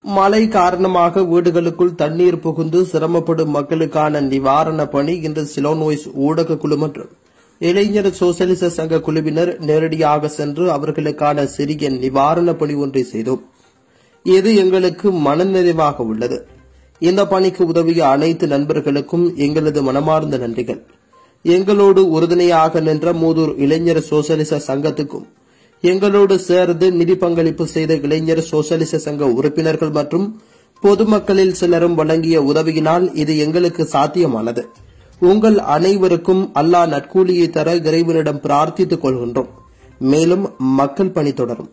மழை காரணமாக வீடுகளுக்குள் தண்ணீர் புகுந்து சிரமப்படும் மக்களுக்கான நிவாரண பணி இன்று சிலோனோய்ஸ் ஊடக குழு மற்றும் இளைஞர் சோசலிச சங்க குழுவினர் நேரடியாக சென்று அவர்களுக்கான சிறிய நிவாரண பணி ஒன்றை செய்தோம் இது எங்களுக்கு மனநிறைவாக உள்ளது இந்த பணிக்கு உதவிய அனைத்து நண்பர்களுக்கும் எங்களது மனமார்ந்த நன்றிகள் எங்களோடு உறுதுணையாக நின்ற மூதூர் இளைஞர் சோசலிச சங்கத்துக்கும் எங்களோடு சேர்ந்து நிதி பங்களிப்பு செய்த இளைஞர் சோசலிச சங்க உறுப்பினர்கள் மற்றும் பொதுமக்களில் சிலரும் வழங்கிய உதவியினால் இது எங்களுக்கு சாத்தியமானது உங்கள் அனைவருக்கும் அல்லாஹ் நட்கூலியை தர இறைவனிடம் பிரார்த்தித்துக் கொள்கின்றோம் மேலும் மக்கள் பணி தொடரும்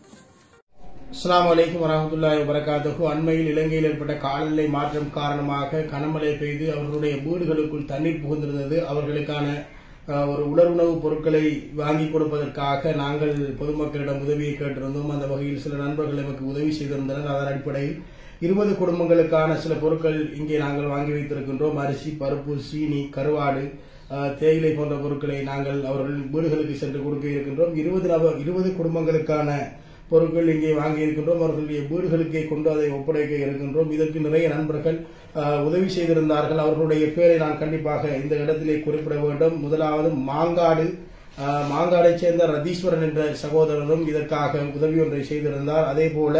அஸ்லாம் வலைக்கம் வரமத்துல்லாஹி வரகாத்துக்கு அண்மையில் இலங்கையில் ஏற்பட்ட காலநிலை மாற்றம் காரணமாக கனமழை பெய்து அவர்களுடைய வீடுகளுக்குள் தண்ணீர் புகுந்திருந்தது அவர்களுக்கான அஹ், ஒரு உலருணவு பொருட்களை வாங்கி கொடுப்பதற்காக நாங்கள் பொதுமக்களிடம் உதவியை கேட்டிருந்தோம் அந்த வகையில் சில நண்பர்கள் எமக்கு உதவி செய்திருந்தனர் அதன் அடிப்படையில் இருபது குடும்பங்களுக்கான சில பொருட்கள் இங்கே நாங்கள் வாங்கி வைத்திருக்கின்றோம் அரிசி பருப்பு சீனி கருவாடு அஹ், தேயிலை போன்ற பொருட்களை நாங்கள் அவர்கள் வீடுகளுக்கு சென்று கொடுக்க இருக்கின்றோம் இருபது நபர் இருபது குடும்பங்களுக்கான பொருட்கள் இங்கே வாங்கி இருக்கின்றோம் அவர்களுடைய வீடுகளுக்கே கொண்டு அதை ஒப்படைக்க இருக்கின்றோம் இதற்கு நிறைய நண்பர்கள் அஹ், உதவி செய்திருந்தார்கள் அவர்களுடைய பேரை நான் கண்டிப்பாக இந்த இடத்திலே குறிப்பிட வேண்டும் முதலாவது மாங்காடு அஹ், மாங்காடைச் சேர்ந்த ரதீஸ்வரன் என்ற சகோதரரும் இதற்காக உதவி ஒன்றை செய்திருந்தார் அதே போல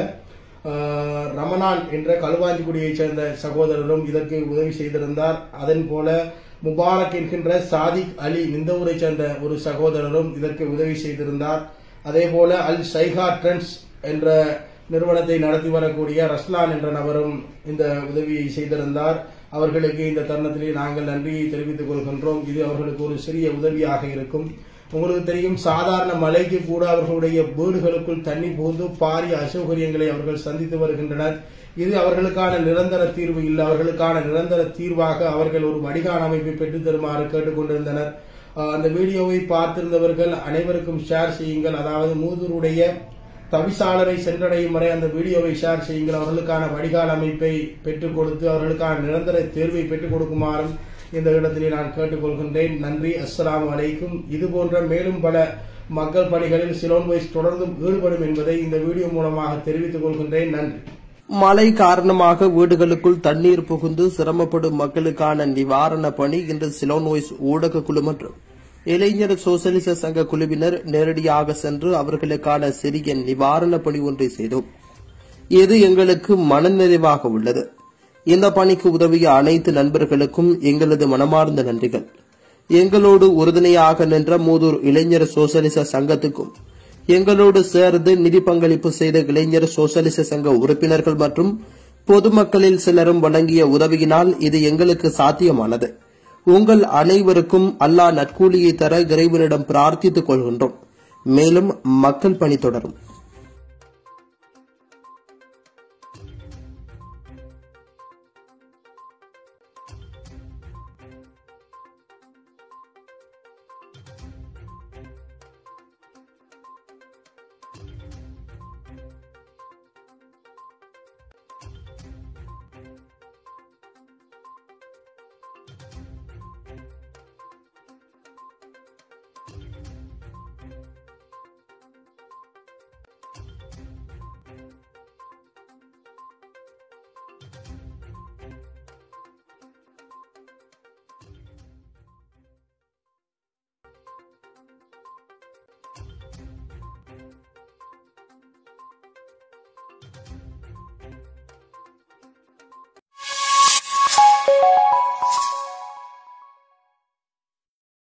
அஹ், ரமணான் என்ற களுவாஞ்சிக்குடியைச் சேர்ந்த சகோதரரும் இதற்கு உதவி செய்திருந்தார் அதன் போல முபாரக் என்கின்ற சாதிக் அலி நிந்தவூரைச் சேர்ந்த ஒரு சகோதரரும் இதற்கு உதவி செய்திருந்தார் அதே போல அல் சைகா ட்ரெண்ட்ஸ் என்ற நிறுவனத்தை நடத்தி வரக்கூடிய ரஸ்லான் என்ற நபரும் இந்த உதவியை செய்திருந்தார் அவர்களுக்கு இந்த தருணத்திலே நாங்கள் நன்றியை தெரிவித்துக் கொள்கின்றோம் இது அவர்களுக்கு ஒரு சிறிய உதவியாக இருக்கும் உங்களுக்கு தெரியும் சாதாரண மழைக்கு கூட அவர்களுடைய வீடுகளுக்குள் தண்ணி புகுந்து பாரிய அசௌகரியங்களை அவர்கள் சந்தித்து வருகின்றனர் இது அவர்களுக்கான நிரந்தர தீர்வு இல்லை அவர்களுக்கான நிரந்தர தீர்வாக அவர்கள் ஒரு வடிகான் அமைப்பை பெற்றுத் தருமாறு கேட்டுக்கொண்டிருந்தனர் அஹ் அந்த வீடியோவை பார்த்திருந்தவர்கள் அனைவருக்கும் ஷேர் செய்யுங்கள் அதாவது மூதூருடைய தவிசாளரை சென்றடையும் வரை அந்த வீடியோவை ஷேர் செய்யுங்கள் அவர்களுக்கான வடிகால் அமைப்பை பெற்றுக் கொடுத்து அவர்களுக்கான நிரந்தர தேர்வை பெற்றுக் கொடுக்குமாறும் இந்த இடத்திலே நான் கேட்டுக்கொள்கின்றேன் நன்றி அஸ்ஸலாமு அலைக்கும் இது போன்ற மேலும் பல மக்கள் பணிகளில் சிலோன் வைஸ் தொடர்ந்தும் ஈடுபடும் என்பதை இந்த வீடியோ மூலமாக தெரிவித்துக் கொள்கின்றேன் நன்றி மழை காரணமாக வீடுகளுக்குள் தண்ணீர் புகுந்து சிரமப்படும் மக்களுக்கான நிவாரண பணி இன்று சிலோனோய்ஸ் ஊடக குழு மற்றும் இளைஞர் சோசலிச சங்க குழுவினர் நேரடியாக சென்று அவர்களுக்கான சிறிய நிவாரண பணி ஒன்றை செய்தோம் இது எங்களுக்கு மனநிறைவாக உள்ளது இந்த பணிக்கு உதவிய அனைத்து நண்பர்களுக்கும் எங்களது மனமார்ந்த நன்றிகள் எங்களோடு உறுதுணையாக நின்ற மூதூர் இளைஞர் சோசலிச சங்கத்துக்கும் எங்களோடு சேர்ந்து நிதி பங்களிப்பு செய்த இளைஞர் சோசலிச சங்க உறுப்பினர்கள் மற்றும் பொதுமக்களில் சிலரும் வழங்கிய உதவியினால் இது எங்களுக்கு சாத்தியமானது உங்கள் அனைவருக்கும் அல்லாஹ் நட்கூலியை தர இறைவனிடம் பிரார்த்தித்துக் கொள்கின்றோம் மேலும் மக்கள் பணி தொடரும்